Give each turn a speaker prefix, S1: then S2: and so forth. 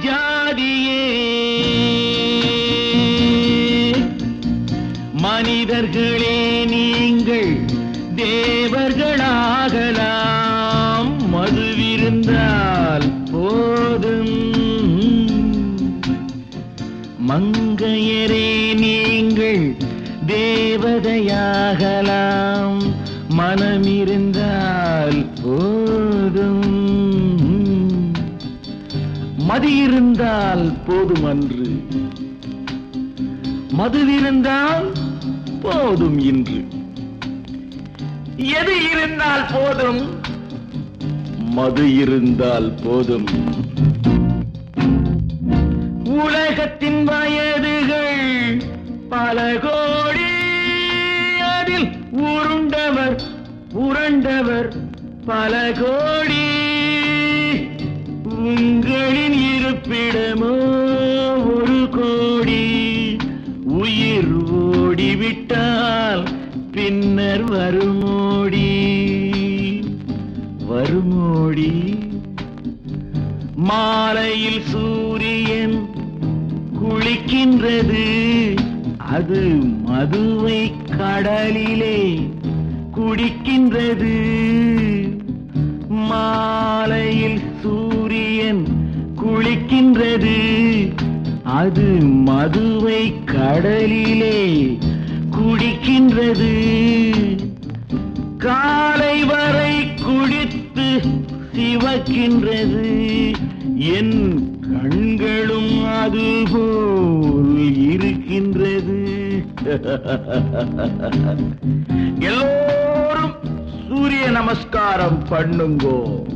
S1: ஜாதியே மனிதர்களே நீங்கள் தேவர்களாகலாம் மதுவிருந்தால் போதும் மங்கையரே நீங்கள் தேவதையாகலாம் மனமிருந்தால் போதும் மது இருந்தால் போதும் அன்று மதுவிருந்தால் போதும் இன்று எது இருந்தால் போதும் மது இருந்தால் போதும் உலகத்தின் வயதுகள் பல கோடி அதில் உருண்டவர் புரண்டவர் பல கோடி உங்களின் இருப்பிடமோ ஒரு கோடி உயிர் ஓடிவிட்டால் பின்னர் வருமோடி வருமோடி மாலையில் சூரியன் குளிக்கின்றது அது மதுவை கடலிலே குடிக்கின்றது மாலையில் சூரியன் குளிக்கின்றது அது மதுவை கடலிலே குடிக்கின்றது காலை வரை குடித்து சிவக்கின்றது என் கண்களும் அதுபோல் இருக்கின்றது எல்லோரும் சூரிய நமஸ்காரம் பண்ணுங்கோ